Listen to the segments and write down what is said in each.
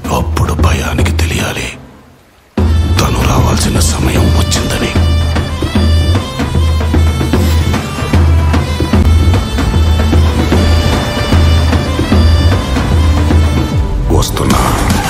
అప్పుడు భయానికి తెలియాలి తను రావాల్సిన సమయం వచ్చిందని వస్తున్నా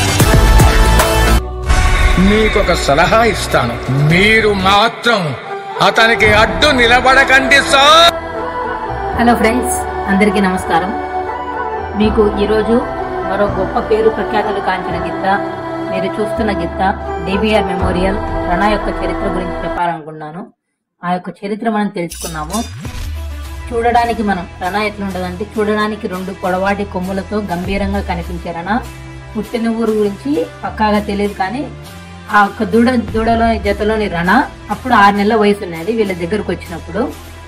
మీకొక సలహా ఇస్తాను మీరు మాత్రం అతనికి అడ్డు నిలబడకండి సార్ హలో ఫ్రెండ్స్ అందరికీ నమస్కారం మీకు ఈరోజు మరో గొప్ప పేరు ప్రఖ్యాతులు కాంచిన గిత్త మీరు చూస్తున్న గిత్త డిబిఆర్ మెమోరియల్ రణ యొక్క చరిత్ర గురించి చెప్పాలనుకున్నాను ఆ యొక్క చరిత్ర మనం తెలుసుకున్నాము చూడడానికి మనం రణ ఎట్లుంటదంటే చూడడానికి రెండు పొడవాటి కొమ్ములతో గంభీరంగా కనిపించే రణ పుట్టిన ఊరు గురించి పక్కాగా తెలియదు కానీ ఆ ఒక్క దూడ దూడలో జతలోని రణ అప్పుడు ఆరు నెలల వయసు ఉన్నది వీళ్ళ దగ్గరకు వచ్చినప్పుడు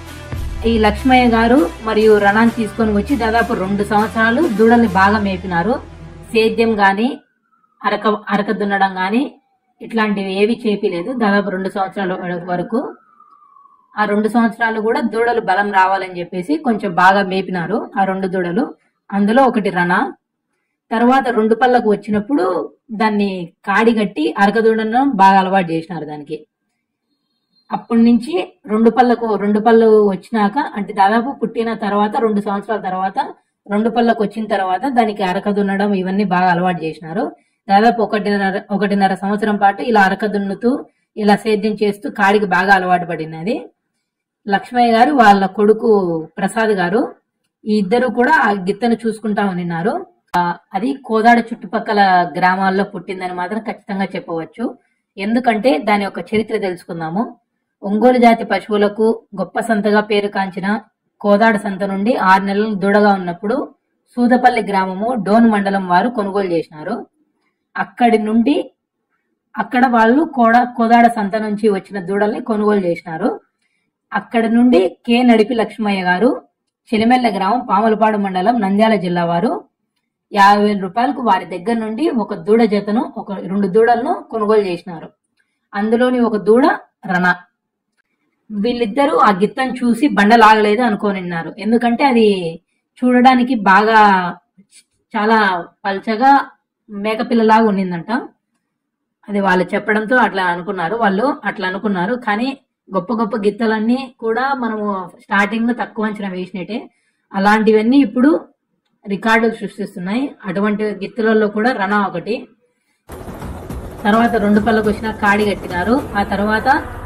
ఈ లక్ష్మయ్య గారు మరియు రణాన్ని తీసుకొని వచ్చి దాదాపు రెండు సంవత్సరాలు దూడల్ని బాగా మేపినారు సేద్యం గాని అరక అరక దున్నడం గాని ఇట్లాంటివి ఏవి చేపిలేదు దాదాపు రెండు సంవత్సరాల వరకు ఆ రెండు సంవత్సరాలు కూడా దూడలు బలం రావాలని చెప్పేసి కొంచెం బాగా మేపినారు ఆ రెండు దూడలు అందులో ఒకటి రణ తర్వాత రెండు పళ్ళకు వచ్చినప్పుడు దాన్ని కాడి కట్టి అరక దూడను బాగా అలవాటు చేసినారు దానికి అప్పటి నుంచి రెండు పళ్ళకు రెండు పళ్ళు వచ్చినాక అంటే దాదాపు పుట్టిన తర్వాత రెండు సంవత్సరాల తర్వాత రెండు పళ్ళకు వచ్చిన తర్వాత దానికి అరక దున్నడం ఇవన్నీ బాగా అలవాటు చేసినారు దాదాపు ఒకటిన్నర ఒకటిన్నర సంవత్సరం పాటు ఇలా అరక దున్నుతూ ఇలా సేద్యం చేస్తూ కాడికి బాగా అలవాటు పడినది లక్ష్మయ్య గారు వాళ్ళ కొడుకు ప్రసాద్ గారు ఈ ఇద్దరు కూడా ఆ గిత్తను చూసుకుంటా ఉన్నారు ఆ, అది కోదాడ చుట్టుపక్కల గ్రామాల్లో పుట్టిందని మాత్రం ఖచ్చితంగా చెప్పవచ్చు ఎందుకంటే దాని యొక్క చరిత్ర తెలుసుకుందాము ఒంగోలు జాతి పశువులకు గొప్ప సంతగా పేరు కాంచిన కోదాడ సంత నుండి ఆరు నెలలు దూడగా ఉన్నప్పుడు సూదపల్లి గ్రామము డోన్ మండలం వారు కొనుగోలు చేసినారు అక్కడి నుండి అక్కడ వాళ్ళు కోడ కోదాడ సంత నుంచి వచ్చిన దూడల్ని కొనుగోలు చేసినారు అక్కడి నుండి కె నడిపి లక్ష్మయ్య గారు చిలిమెల్ల గ్రామం పాములపాడు మండలం నంద్యాల జిల్లా వారు యాభై వేల రూపాయలకు వారి దగ్గర నుండి ఒక దూడ జతను ఒక రెండు దూడలను కొనుగోలు చేసినారు అందులోని ఒక దూడ రణ వీళ్ళిద్దరూ ఆ గిత్తను చూసి బండ లాగలేదు అనుకోనిన్నారు ఎందుకంటే అది చూడడానికి బాగా చాలా పల్చగా మేకపిల్లలాగా ఉండిందంట అది వాళ్ళు చెప్పడంతో అట్లా అనుకున్నారు వాళ్ళు అట్లా అనుకున్నారు కానీ గొప్ప గొప్ప గిత్తలన్నీ కూడా మనము స్టార్టింగ్ లో తక్కువ అంచనా వేసినట్టే అలాంటివన్నీ ఇప్పుడు రికార్డులు సృష్టిస్తున్నాయి అటువంటి గిత్తలలో కూడా రణ ఒకటి తర్వాత రెండు పళ్ళకు వచ్చిన కాడి కట్టినారు ఆ తర్వాత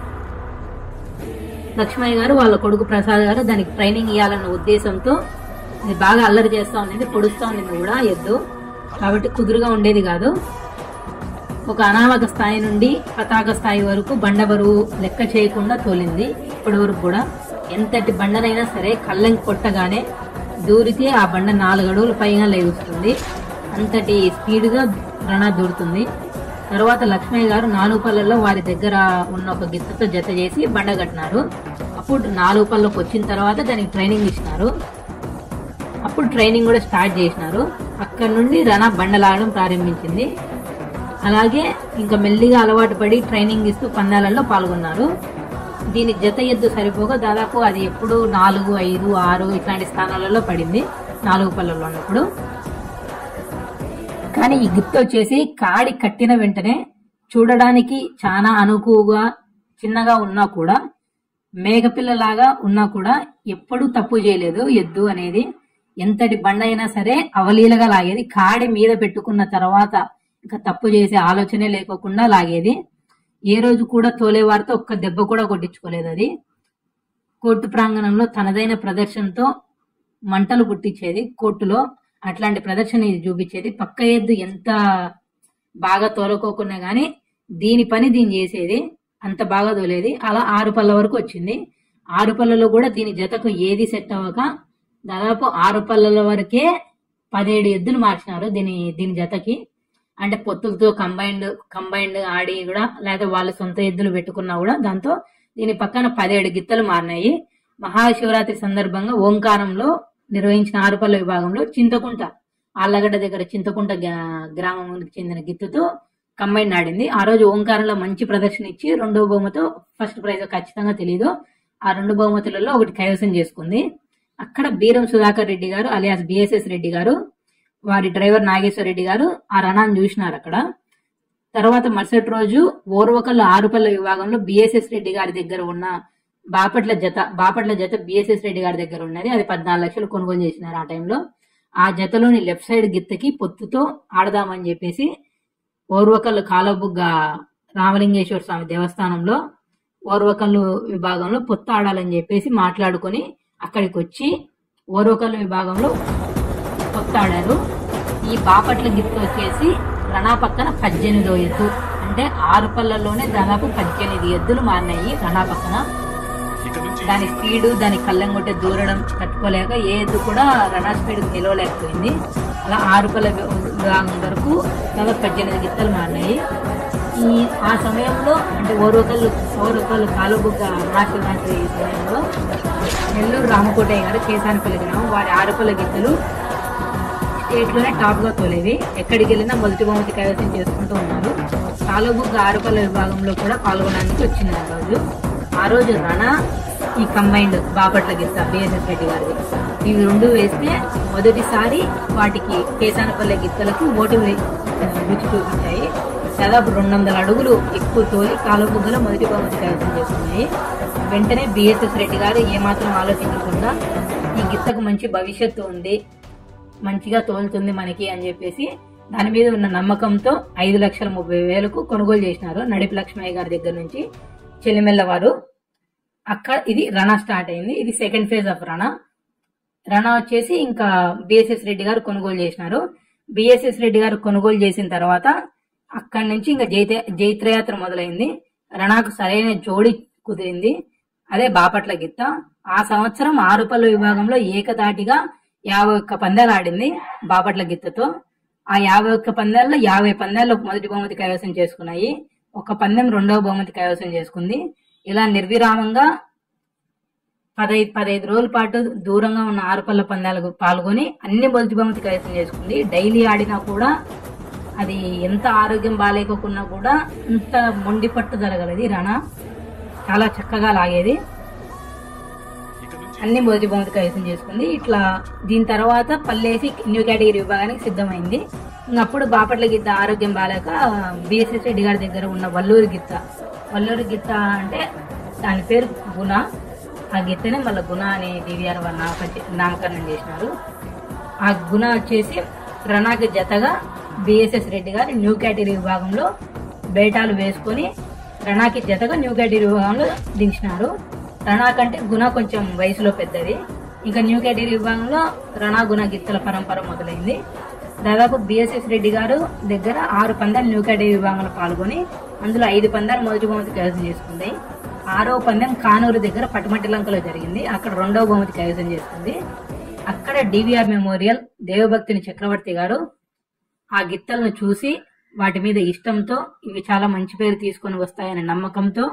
లక్ష్మయ్య గారు వాళ్ళ కొడుకు ప్రసాద్ గారు దానికి ట్రైనింగ్ ఇవ్వాలన్న ఉద్దేశంతో అది బాగా అల్లరి చేస్తా ఉండింది పొడుస్తా ఉండింది కూడా ఎద్దు కాబట్టి కుదురుగా ఉండేది కాదు ఒక అనామక స్థాయి నుండి పతాక స్థాయి వరకు బండ బరువు లెక్క చేయకుండా తోలింది ఇప్పటి వరకు కూడా ఎంతటి బండనైనా సరే కళ్ళంకి కొట్టగానే దూరితే ఆ బండ నాలుగు అడుగుల పైగా లేగుస్తుంది అంతటి స్పీడ్గా రణ దూరుతుంది తర్వాత లక్ష్మయ్య గారు నాలుగు పళ్ళల్లో వారి దగ్గర ఉన్న ఒక గిత్తతో జత చేసి బండ కట్టినారు అప్పుడు నాలుగు పళ్ళకి వచ్చిన తర్వాత దానికి ట్రైనింగ్ ఇచ్చినారు అప్పుడు ట్రైనింగ్ కూడా స్టార్ట్ చేసినారు అక్కడ నుండి రణ బండ లాగడం ప్రారంభించింది అలాగే ఇంకా మెల్లిగా అలవాటు పడి ట్రైనింగ్ ఇస్తూ పందాలలో పాల్గొన్నారు దీని జత ఎద్దు సరిపోగా దాదాపు అది ఎప్పుడు నాలుగు ఐదు ఆరు ఇట్లాంటి స్థానాలలో పడింది నాలుగు పళ్ళలో ఉన్నప్పుడు కానీ ఈ గిఫ్ట్ వచ్చేసి కాడి కట్టిన వెంటనే చూడడానికి చాలా అనుకువగా చిన్నగా ఉన్నా కూడా మేకపిల్లలాగా ఉన్నా కూడా ఎప్పుడూ తప్పు చేయలేదు ఎద్దు అనేది ఎంతటి బండ అయినా సరే అవలీలగా లాగేది కాడి మీద పెట్టుకున్న తర్వాత ఇంకా తప్పు చేసే ఆలోచనే లేకోకుండా లాగేది ఏ రోజు కూడా తోలేవారితో ఒక్క దెబ్బ కూడా కొట్టించుకోలేదు అది కోర్టు ప్రాంగణంలో తనదైన ప్రదర్శనతో మంటలు పుట్టించేది కోర్టులో అట్లాంటి ప్రదర్శన ఇది చూపించేది పక్క ఎద్దు ఎంత బాగా తోలుకోకున్నా గానీ దీని పని దీని చేసేది అంత బాగా తోలేది అలా ఆరు పళ్ళ వరకు వచ్చింది ఆరు పళ్ళలో కూడా దీని జతకు ఏది సెట్ అవ్వక దాదాపు ఆరు పళ్ళల వరకే పదిహేడు ఎద్దులు మార్చినారు దీని దీని జతకి అంటే పొత్తులతో కంబైన్డ్ కంబైన్డ్ ఆడి కూడా లేదా వాళ్ళ సొంత ఎద్దులు పెట్టుకున్నా కూడా దాంతో దీని పక్కన పదిహేడు గిత్తలు మారినాయి మహాశివరాత్రి సందర్భంగా ఓంకారంలో నిర్వహించిన ఆరుపల్ల విభాగంలో చింతకుంట ఆళ్లగడ్డ దగ్గర చింతకుంట గ్రా- గ్రామానికి చెందిన గిత్తుతో కంబైన్ ఆడింది ఆ రోజు ఓంకారంలో మంచి ప్రదర్శన ఇచ్చి రెండో బహుమతో ఫస్ట్ ప్రైజ్ ఖచ్చితంగా తెలియదు ఆ రెండు బహుమతులలో ఒకటి కైవసం చేసుకుంది అక్కడ బీరం సుధాకర్ రెడ్డి గారు అలియాస్ బిఎస్ఎస్ రెడ్డి గారు వారి డ్రైవర్ నాగేశ్వర రెడ్డి గారు ఆ రణాన్ని చూసినారు అక్కడ తర్వాత మరుసటి రోజు ఓర్వకల్ ఆరుపల్ల విభాగంలో బిఎస్ఎస్ రెడ్డి గారి దగ్గర ఉన్న బాపట్ల జత బాపట్ల జత బిఎస్ఎస్ రెడ్డి గారి దగ్గర ఉన్నది అది పద్నాలుగు లక్షలు కొనుగోలు చేసినారు ఆ టైంలో ఆ జతలోని లెఫ్ట్ సైడ్ గిత్తకి పొత్తుతో ఆడదామని చెప్పేసి ఓర్వకల్లు కాలబుగ్గ రామలింగేశ్వర స్వామి దేవస్థానంలో ఓర్వకల్లు విభాగంలో పొత్తు ఆడాలని చెప్పేసి మాట్లాడుకొని అక్కడికి వచ్చి ఓర్వకల్లు విభాగంలో పొత్తు ఆడారు ఈ బాపట్ల గిత్తు వచ్చేసి రణా పక్కన పద్దెనిమిదో ఎద్దు అంటే ఆరు పళ్ళల్లోనే దాదాపు పద్దెనిమిది ఎద్దులు మారినాయి రణా పక్కన దాని స్పీడ్ దాని కళ్ళం కొట్టే దూరడం తట్టుకోలేక ఏ ఎద్దు కూడా రణా స్పీడ్ నిలవలేకపోయింది అలా ఆరు పళ్ళ విభాగం వరకు దాదాపు పద్దెనిమిది గిత్తలు మారినాయి ఈ ఆ సమయంలో అంటే ఓరోకల్లు ఓరోకల్లు కాలుబుగ్గ మహాశివరాత్రి సమయంలో నెల్లూరు రామకోటయ్య గారు కేసానపల్లి గ్రామం వారి ఆరుపల్ల గిత్తలు స్టేట్ లోనే టాప్ గా తోలేవి ఎక్కడికి వెళ్ళినా మొదటి బహుమతి కైవసం చేసుకుంటూ ఉన్నారు కాలుబుగ్గ ఆరుపల్ల విభాగంలో కూడా పాల్గొనడానికి వచ్చింది ఆ రోజు ఆ రోజు రణ ఈ కంబైన్డ్ బాపట్ల గిత్త బిఎస్ఎస్ రెడ్డి గారిది ఇవి రెండు వేస్తే మొదటిసారి వాటికి కేసానపల్లె గిత్తలకు ఓటమి ఆ, రుచి చూపించాయి దాదాపు రెండు వందల అడుగులు ఎక్కువ తోలి కాలుబుగ్గలో మొదటి బహుమతి కైవసం చేసుకున్నాయి వెంటనే బిఎస్ఎస్ రెడ్డి గారు ఏమాత్రం ఆలోచించకుండా ఈ గిత్తకు మంచి భవిష్యత్తు ఉంది మంచిగా తోలుతుంది మనకి అని చెప్పేసి దాని మీద ఉన్న నమ్మకంతో ఐదు లక్షల ముప్పై వేలకు కొనుగోలు చేసినారు నడిపి లక్ష్మయ్య గారి దగ్గర నుంచి చెలిమెల్ల వారు అక్కడ ఇది రణా స్టార్ట్ అయింది ఇది second phase of Rana Rana వచ్చేసి ఇంకా బిఎస్ఎస్ రెడ్డి గారు కొనుగోలు చేసినారు బిఎస్ఎస్ రెడ్డి గారు కొనుగోలు చేసిన తర్వాత అక్కడి నుంచి ఇంకా జైత్ర జైత్రయాత్ర మొదలైంది రణాకు సరైన జోడి కుదిరింది అదే బాపట్ల గిత్త ఆ సంవత్సరం ఆరుపల్లి విభాగంలో ఏకదాటిగా యాభై ఒక్క పందాలు ఆడింది బాపట్ల గిత్తతో ఆ యాభై ఒక్క పందాల్లో యాభై పందాల్లో మొదటి బహుమతి కైవసం చేసుకున్నాయి ఒక పందెం రెండవ బహుమతి కైవసం చేసుకుంది ఇలా నిర్విరామంగా పదహైదు పదహైదు రోజుల పాటు దూరంగా ఉన్న ఆరుపల్ల పందాలకు పాల్గొని అన్ని మొదటి బహుమతి కైవసం చేసుకుంది డైలీ ఆడినా కూడా అది ఎంత ఆరోగ్యం బాగాలేకోకున్నా కూడా ఇంత మొండి పట్టుదల గలది రాణా చాలా చక్కగా లాగేది అన్ని మొదటి బహుమతి కైవసం చేసుకుంది ఇట్లా దీని తర్వాత పల్లేసి న్యూ కేటగిరీ విభాగానికి సిద్ధమైంది ఇంక అప్పుడు బాపట్ల గిత్త ఆరోగ్యం బాగాలేక బిఎస్ఎస్ రెడ్డి గారి దగ్గర ఉన్న వల్లూరు గిత్త వల్లూరు గిత్త అంటే దాని పేరు గుణ ఆ గిత్తనే మళ్ళీ గుణ అని డివిఆర్ వాళ్ళ నామక- నామకరణం చేసినారు ఆ గుణ వచ్చేసి రణాకి జతగా బిఎస్ఎస్ రెడ్డి గారు న్యూ కేటగిరీ విభాగంలో బేటాలు వేసుకొని రణాకి జతగా న్యూ కేటగిరీ విభాగంలో దించినారు రణా కంటే గుణ కొంచెం వయసులో పెద్దది ఇంకా న్యూ కేటగిరీ విభాగంలో రణా గుణ గిత్తల పరంపర మొదలైంది దాదాపు బిఎస్ఎస్ రెడ్డి గారు దగ్గర ఆరు పందాలు న్యూ కేటగిరీ విభాగంలో పాల్గొని అందులో ఐదు పందాలు మొదటి బహుమతి కైవసం చేసుకుంది ఆరో పందెం కానూరు దగ్గర పట్టుమట్టిలంకలో జరిగింది అక్కడ రెండవ బహుమతి కైవసం చేసుకుంది అక్కడ డివిఆర్ మెమోరియల్ దేవభక్తిని చక్రవర్తి గారు ఆ గిత్తలను చూసి వాటి మీద ఇష్టంతో ఇవి చాలా మంచి పేరు తీసుకొని వస్తాయనే నమ్మకంతో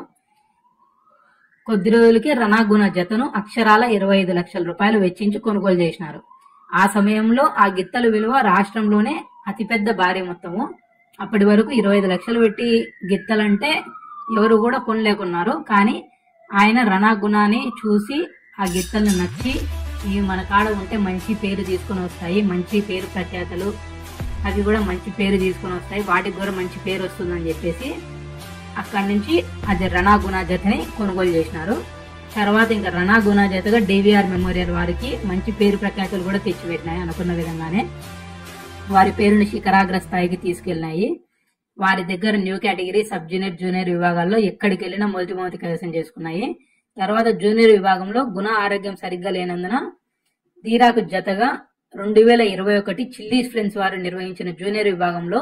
కొద్ది రోజులకే రణాగుణ జతను అక్షరాల ఇరవై ఐదు లక్షల రూపాయలు వెచ్చించి కొనుగోలు చేసినారు ఆ సమయంలో ఆ గిత్తల విలువ రాష్ట్రంలోనే అతిపెద్ద భారీ మొత్తము అప్పటి వరకు ఇరవై ఐదు లక్షలు పెట్టి గిత్తలంటే ఎవరు కూడా కొనలేకున్నారు కానీ ఆయన రణాగుణాన్ని చూసి ఆ గిత్తలను నచ్చి ఇవి మన కాడ ఉంటే మంచి పేరు తీసుకొని వస్తాయి మంచి పేరు ప్రఖ్యాతలు అవి కూడా మంచి పేరు తీసుకొని వస్తాయి వాటికి కూడా మంచి పేరు వస్తుందని చెప్పేసి అక్కడి నుంచి అది రణా గుణా జతని కొనుగోలు చేసినారు తర్వాత ఇంకా రణా గుణా జతగా డివిఆర్ మెమోరియల్ వారికి మంచి పేరు ప్రఖ్యాతులు కూడా తెచ్చిపెట్టినాయి అనుకున్న విధంగానే వారి పేరుని శిఖరాగ్ర స్థాయికి తీసుకెళ్ళినాయి వారి దగ్గర new category sub junior junior విభాగాల్లో ఎక్కడికి వెళ్ళినా మొదటి మొదటి కైవసం చేసుకున్నాయి తర్వాత జూనియర్ విభాగంలో గుణ ఆరోగ్యం సరిగ్గా లేనందున ధీరాకు జతగా రెండు వేల ఇరవై ఒకటి చిల్లీస్ ఫ్రెండ్స్ వారు నిర్వహించిన జూనియర్ విభాగంలో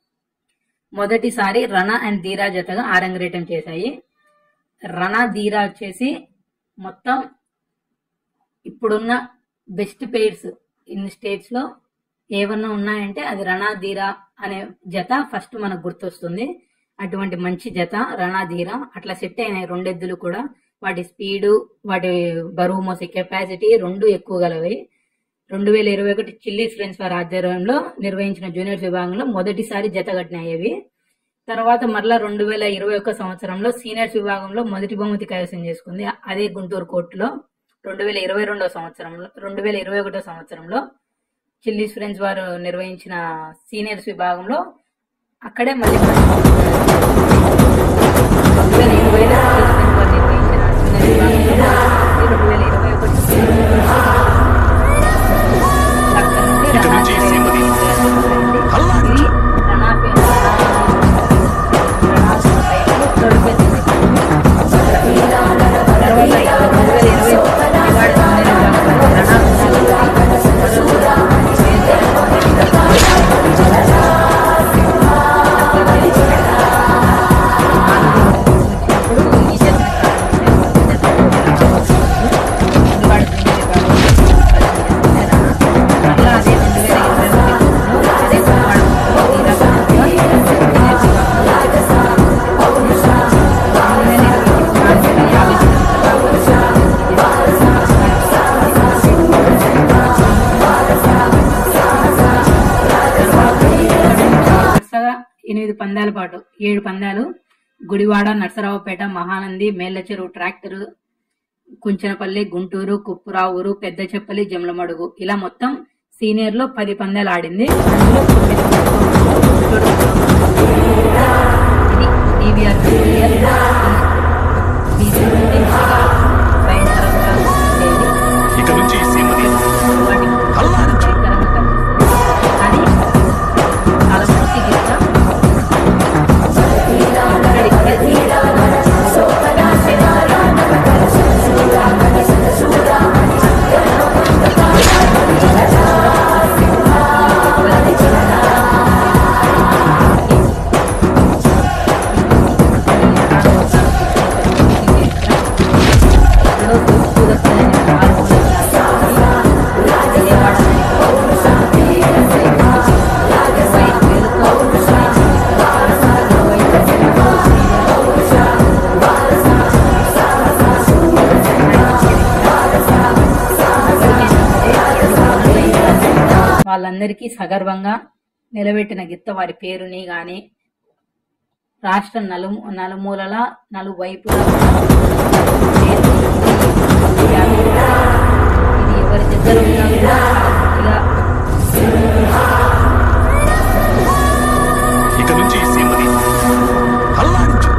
మొదటిసారి రణ అండ్ ధీరా జతగా ఆరంగరేటం చేశాయి రణ ధీరా వచ్చేసి మొత్తం ఇప్పుడున్న బెస్ట్ పేర్స్ ఇన్ స్టేట్స్ లో ఏమన్నా ఉన్నాయంటే అది రణా ధీరా అనే జత ఫస్ట్ మనకు గుర్తొస్తుంది అటువంటి మంచి జత రణా ధీరా అట్లా సెట్ అయినాయి రెండెద్దులు కూడా వాటి స్పీడు వాటి బరువు మోసే కెపాసిటీ రెండు ఎక్కువ గలవి రెండు వేల ఇరవై ఒకటి చిల్లీ ఫ్రెండ్స్ వారి ఆధ్వర్యంలో నిర్వహించిన జూనియర్స్ విభాగంలో మొదటిసారి జత కట్టినాయి అవి తర్వాత మరలా రెండు వేల ఇరవై ఒక్క సంవత్సరంలో సీనియర్స్ విభాగంలో మొదటి బహుమతి కైవసం చేసుకుంది అదే గుంటూరు కోర్టులో రెండు వేల ఇరవై రెండో సంవత్సరంలో రెండు వేల ఇరవై ఒకటో సంవత్సరంలో చిల్లీస్ ఫ్రెండ్స్ వారు నిర్వహించిన సీనియర్స్ విభాగంలో అక్కడే మళ్ళీ రెండు వేల ఇరవైలో చిల్లీస్ ఫ్రెండ్స్ వారు నిర్వహించిన జూనియర్ విభాగంలో రెండు వేల ఇరవై ఒకటి అక్కడ నుండి ఇక నుంచి రణా శ్రీమతి ఇది రణా పే- రణా పైన థర్డ్ ప్లేస్ ఉంది. తర్వాత రెండు వేల ఇరవై విజయవాడ జూనియర్ విభాగంలో రణా వరుసగా ఎనిమిది పందాల పాటు ఏడు పందాలు గుడివాడ నర్సరావుపేట మహానంది మేళ్లచెరువు ట్రాక్టర్ కుంచనపల్లి గుంటూరు కుప్పురావూరు పెద్ద చెప్పలి జమలమడుగు ఇలా మొత్తం సీనియర్ లో పది పందాలు ఆడింది అందులో తొమ్మిది ఇది DVR మెమోరియల్. ఈ సీనియర్ చాలా భయంకరంగా ఉండేది. ఇక నుంచి శ్రీమతి వాటి అల్లాడించు భయంకరంగా కనిపిస్తుంది కానీ చాలా మంచి గీత వాళ్ళందరికీ సగర్వంగా నిలబెట్టిన గిత్త వారి పేరుని గాని రాష్ట్ర నలు నలుమూలల నలువైపులా పేరుని ఇది ఎవరి దగ్గర ఉన్నా కూడా ఇలా ఇక నుంచి శ్రీమతి అల్లాడించు